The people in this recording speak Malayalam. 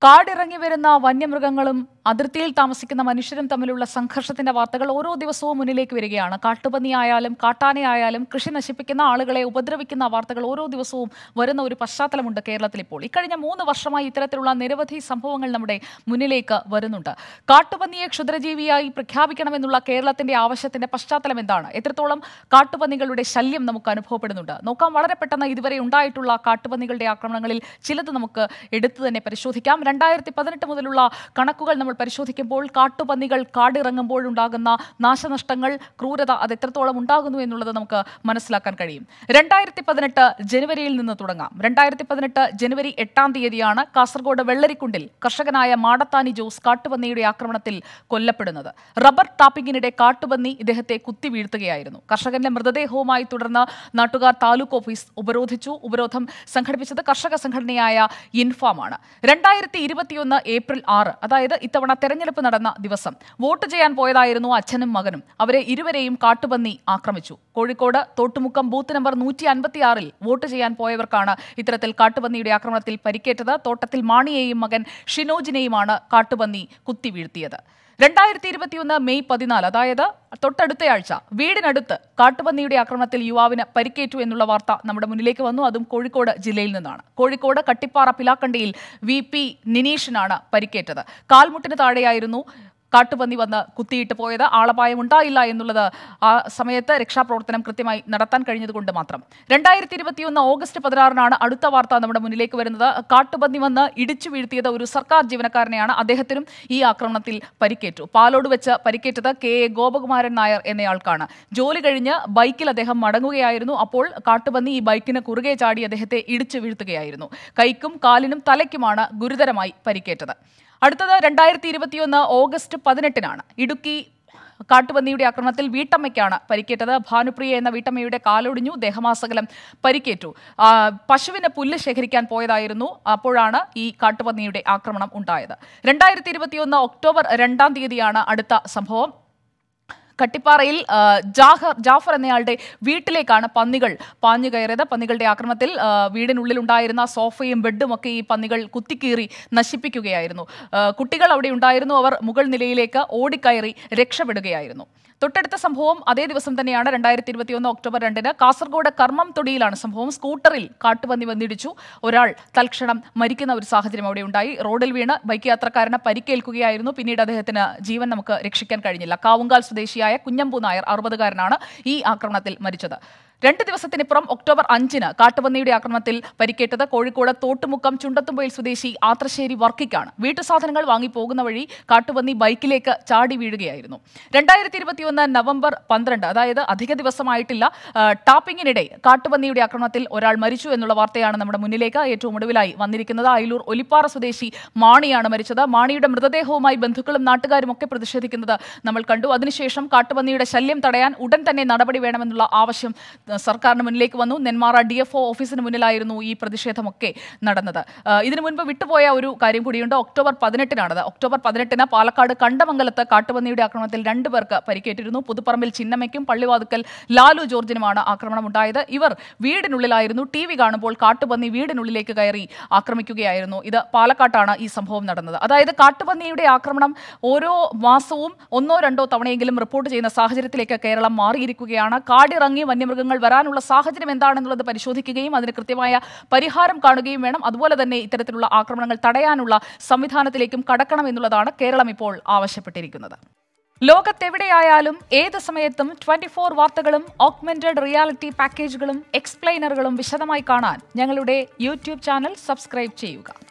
കാടിറങ്ങി വരുന്ന വന്യമൃഗങ്ങളും അതിർത്തിയിൽ താമസിക്കുന്ന മനുഷ്യരും തമ്മിലുള്ള സംഘർഷത്തിന്റെ വാർത്തകൾ ഓരോ ദിവസവും മുന്നിലേക്ക് വരികയാണ് കാട്ടുപന്നിയായാലും കാട്ടാനയായാലും കൃഷി നശിപ്പിക്കുന്ന ആളുകളെ ഉപദ്രവിക്കുന്ന വാർത്തകൾ ഓരോ ദിവസവും വരുന്ന ഒരു പശ്ചാത്തലമുണ്ട് കേരളത്തിൽ ഇപ്പോൾ ഇക്കഴിഞ്ഞ മൂന്ന് വർഷമായി ഇത്തരത്തിലുള്ള നിരവധി സംഭവങ്ങൾ നമ്മുടെ മുന്നിലേക്ക് വരുന്നുണ്ട് കാട്ടുപന്നിയെ ക്ഷുദ്രജീവിയായി പ്രഖ്യാപിക്കണമെന്നുള്ള കേരളത്തിന്റെ ആവശ്യത്തിന്റെ പശ്ചാത്തലം എന്താണ് എത്രത്തോളം കാട്ടുപന്നികളുടെ ശല്യം നമുക്ക് അനുഭവപ്പെടുന്നുണ്ട് നോക്കാം വളരെ പെട്ടെന്ന് ഇതുവരെ ഉണ്ടായിട്ടുള്ള കാട്ടുപന്നികളുടെ ആക്രമണങ്ങളിൽ ചിലത് നമുക്ക് എടുത്തു തന്നെ പരിശോധിക്കാം രണ്ടായിരത്തി പതിനെട്ട് മുതലുള്ള കണക്കുകൾ നമ്മൾ പരിശോധിക്കുമ്പോൾ കാട്ടുപന്നികൾ കാടിറങ്ങുമ്പോഴുണ്ടാകുന്ന നാശനഷ്ടങ്ങൾ ക്രൂരത അത് എത്രത്തോളം ഉണ്ടാകുന്നു എന്നുള്ളത് നമുക്ക് മനസ്സിലാക്കാൻ കഴിയും രണ്ടായിരത്തി പതിനെട്ട് ജനുവരിയിൽ നിന്ന് തുടങ്ങാം രണ്ടായിരത്തി പതിനെട്ട് ജനുവരി എട്ടാം തീയതിയാണ് കാസർഗോഡ് വെള്ളരിക്കുണ്ടിൽ കർഷകനായ മാടത്താനി ജോസ് കാട്ടുപന്നിയുടെ ആക്രമണത്തിൽ കൊല്ലപ്പെടുന്നത് റബ്ബർ ടാപ്പിങ്ങിനിടെ കാട്ടുപന്നി ഇദ്ദേഹത്തെ കുത്തി വീഴ്ത്തുകയായിരുന്നു കർഷകന്റെ മൃതദേഹവുമായി തുടർന്ന് നാട്ടുകാർ താലൂക്ക് ഓഫീസ് ഉപരോധിച്ചു ഉപരോധം സംഘടിപ്പിച്ചത് കർഷക സംഘടനയായ ഇൻഫാമാണ് രണ്ടായിരത്തി ഇരുപത്തിയൊന്ന് ഏപ്രിൽ ആറ് അതായത് ഇത്തവണ തെരഞ്ഞെടുപ്പ് നടന്ന ദിവസം വോട്ട് ചെയ്യാൻ പോയതായിരുന്നു അച്ഛനും മകനും അവരെ ഇരുവരെയും കാട്ടുപന്നി ആക്രമിച്ചു കോഴിക്കോട് തോട്ടുമുക്കം ബൂത്ത് നമ്പർ നൂറ്റി അൻപത്തിയാറിൽ വോട്ട് ചെയ്യാൻ പോയവർക്കാണ് ഇത്തരത്തിൽ കാട്ടുപന്നിയുടെ ആക്രമണത്തിൽ പരിക്കേറ്റത് തോട്ടത്തിൽ മാണിയെയും മകൻ ഷിനോജിനെയുമാണ് കാട്ടുപന്നി കുത്തി വീഴ്ത്തിയത് രണ്ടായിരത്തി ഇരുപത്തിയൊന്ന് മെയ് പതിനാല് അതായത് തൊട്ടടുത്തയാഴ്ച വീടിനടുത്ത് കാട്ടുപന്നിയുടെ ആക്രമണത്തിൽ യുവാവിന് പരിക്കേറ്റു എന്നുള്ള വാർത്ത നമ്മുടെ മുന്നിലേക്ക് വന്നു അതും കോഴിക്കോട് ജില്ലയിൽ നിന്നാണ് കോഴിക്കോട് കട്ടിപ്പാറ പിലാക്കണ്ടിയിൽ വി പി നിനീഷിനാണ് പരിക്കേറ്റത് കാൽമുട്ടിന് താഴെയായിരുന്നു കാട്ടുപന്നി വന്ന് കുത്തിയിട്ട് പോയത് ആളപായം ഉണ്ടായില്ല എന്നുള്ളത് ആ സമയത്ത് രക്ഷാപ്രവർത്തനം കൃത്യമായി നടത്താൻ കഴിഞ്ഞതുകൊണ്ട് മാത്രം രണ്ടായിരത്തി ഇരുപത്തിയൊന്ന് ഓഗസ്റ്റ് പതിനാറിനാണ് അടുത്ത വാർത്ത നമ്മുടെ മുന്നിലേക്ക് വരുന്നത് കാട്ടുപന്നി വന്ന് ഇടിച്ചു വീഴ്ത്തിയത് ഒരു സർക്കാർ ജീവനക്കാരനെയാണ് അദ്ദേഹത്തിനും ഈ ആക്രമണത്തിൽ പരിക്കേറ്റു പാലോട് വെച്ച് പരിക്കേറ്റത് കെ എ ഗോപകുമാരൻ നായർ എന്നയാൾക്കാണ് ജോലി കഴിഞ്ഞ് ബൈക്കിൽ അദ്ദേഹം മടങ്ങുകയായിരുന്നു അപ്പോൾ കാട്ടുപന്നി ഈ ബൈക്കിന് കുറുകെ ചാടി അദ്ദേഹത്തെ ഇടിച്ചു വീഴ്ത്തുകയായിരുന്നു കൈക്കും കാലിനും തലയ്ക്കുമാണ് ഗുരുതരമായി പരിക്കേറ്റത് അടുത്തത് രണ്ടായിരത്തി ഇരുപത്തിയൊന്ന് ഓഗസ്റ്റ് പതിനെട്ടിനാണ് ഇടുക്കി കാട്ടുപന്നിയുടെ ആക്രമണത്തിൽ വീട്ടമ്മയ്ക്കാണ് പരിക്കേറ്റത് ഭാനുപ്രിയ എന്ന വീട്ടമ്മയുടെ കാലൊടിഞ്ഞു ദേഹമാസകലം പരിക്കേറ്റു ആ, പശുവിന് പുല്ല് ശേഖരിക്കാൻ പോയതായിരുന്നു അപ്പോഴാണ് ഈ കാട്ടുപന്നിയുടെ ആക്രമണം ഉണ്ടായത് രണ്ടായിരത്തി ഇരുപത്തിയൊന്ന് ഒക്ടോബർ രണ്ടാം തീയതിയാണ് അടുത്ത സംഭവം കട്ടിപ്പാറയിൽ ആ, ജാഹർ ജാഫർ എന്നയാളുടെ വീട്ടിലേക്കാണ് പന്നികൾ പാഞ്ഞു കയറിയത് പന്നികളുടെ ആക്രമണത്തിൽ ആ, വീടിനുള്ളിൽ ഉണ്ടായിരുന്ന സോഫയും ബെഡും ഒക്കെ ഈ പന്നികൾ കുത്തിക്കീറി നശിപ്പിക്കുകയായിരുന്നു ആ, കുട്ടികൾ അവിടെ ഉണ്ടായിരുന്നു അവർ മുകൾ നിലയിലേക്ക് ഓടിക്കയറി രക്ഷപ്പെടുകയായിരുന്നു തൊട്ടടുത്ത സംഭവം അതേ ദിവസം തന്നെയാണ് രണ്ടായിരത്തി ഇരുപത്തിയൊന്ന് ഒക്ടോബർ രണ്ടിന് കാസർഗോഡ് കർമ്മം തൊടിയിലാണ് സംഭവം സ്കൂട്ടറിൽ കാട്ടുപന്നി വന്നിടിച്ചു ഒരാൾ തൽക്ഷണം മരിക്കുന്ന ഒരു സാഹചര്യം അവിടെ ഉണ്ടായി റോഡിൽ വീണ് ബൈക്ക് യാത്രക്കാരന് പരിക്കേൽക്കുകയായിരുന്നു പിന്നീട് അദ്ദേഹത്തിന് ജീവൻ നമുക്ക് രക്ഷിക്കാൻ കഴിഞ്ഞില്ല കാവുങ്കാൽ സ്വദേശിയായ കുഞ്ഞമ്പു നായർ അറുപതുകാരനാണ് ഈ ആക്രമണത്തിൽ മരിച്ചത് രണ്ട് ദിവസത്തിനിപ്പുറം ഒക്ടോബർ അഞ്ചിന് കാട്ടുപന്നിയുടെ ആക്രമണത്തിൽ പരിക്കേറ്റത് കോഴിക്കോട് തോട്ടുമുക്കം ചുണ്ടത്തുമ്പയിൽ സ്വദേശി ആത്രശ്ശേരി വർക്കിക്കാണ് വീട്ടുസാധനങ്ങൾ വാങ്ങി പോകുന്ന വഴി കാട്ടുപന്നി ബൈക്കിലേക്ക് ചാടി വീഴുകയായിരുന്നു രണ്ടായിരത്തി ഇരുപത്തിയൊന്ന് നവംബർ പന്ത്രണ്ട് അതായത് അധിക ദിവസമായിട്ടില്ല ആ, ടാപ്പിങ്ങിനിടെ കാട്ടുപന്നിയുടെ ആക്രമണത്തിൽ ഒരാൾ മരിച്ചു എന്നുള്ള വാർത്തയാണ് നമ്മുടെ മുന്നിലേക്ക് ഏറ്റവും ഒടുവിലായി വന്നിരിക്കുന്നത് അയലൂർ ഒലിപ്പാറ സ്വദേശി മാണിയാണ് മരിച്ചത് മാണിയുടെ മൃതദേഹവുമായി ബന്ധുക്കളും നാട്ടുകാരും ഒക്കെ പ്രതിഷേധിക്കുന്നത് നമ്മൾ കണ്ടു അതിനുശേഷം കാട്ടുപന്നിയുടെ ശല്യം തടയാൻ ഉടൻ തന്നെ നടപടി വേണമെന്നുള്ള ആവശ്യം ആ, സർക്കാരിന് മുന്നിലേക്ക് വന്നു നെന്മാറ ഡി എഫ് ഒ ഓഫീസിന് മുന്നിലായിരുന്നു ഈ പ്രതിഷേധമൊക്കെ നടന്നത് ആ, ഇതിനു മുൻപ് വിട്ടുപോയ ഒരു കാര്യം കൂടിയുണ്ട് ഒക്ടോബർ പതിനെട്ടിനാണത് ഒക്ടോബർ പതിനെട്ടിന് പാലക്കാട് കണ്ടമംഗലത്ത് കാട്ടുപന്നിയുടെ ആക്രമണത്തിൽ രണ്ടുപേർക്ക് പരിക്കേറ്റിരുന്നു പുതുപ്പറമ്പിൽ ചിന്നമ്മയ്ക്കും പള്ളിവാതുക്കൽ ലാലു ജോർജിനുമാണ് ആക്രമണം ഉണ്ടായത് ഇവർ വീടിനുള്ളിലായിരുന്നു ടി വി കാണുമ്പോൾ കാട്ടുപന്നി വീടിനുള്ളിലേക്ക് കയറി ആക്രമിക്കുകയായിരുന്നു ഇത് പാലക്കാട്ടാണ് ഈ സംഭവം നടന്നത് അതായത് കാട്ടുപന്നിയുടെ ആക്രമണം ഓരോ മാസവും ഒന്നോ രണ്ടോ തവണയെങ്കിലും റിപ്പോർട്ട് ചെയ്യുന്ന സാഹചര്യത്തിലേക്ക് കേരളം മാറിയിരിക്കുകയാണ് കാടിറങ്ങി വന്യമൃഗങ്ങൾ വരാനുള്ള സാഹചര്യം എന്താണെന്നുള്ളത് പരിശോധിക്കുകയും അതിന് കൃത്യമായ പരിഹാരം കാണുകയും വേണം അതുപോലെ തന്നെ ഇത്തരത്തിലുള്ള ആക്രമണങ്ങൾ തടയാനുള്ള സംവിധാനത്തിലേക്കും കടക്കണം എന്നുള്ളതാണ് കേരളം ഇപ്പോൾ ആവശ്യപ്പെട്ടിരിക്കുന്നത് ലോകത്തെവിടെയായാലും ഏത് സമയത്തും ട്വന്റി ഫോർ വാർത്തകളും ഓഗ്മെന്റഡ് റിയാലിറ്റി പാക്കേജുകളും എക്സ്പ്ലെയിനറുകളും വിശദമായി കാണാൻ ഞങ്ങളുടെ യൂട്യൂബ് ചാനൽ സബ്സ്ക്രൈബ് ചെയ്യുക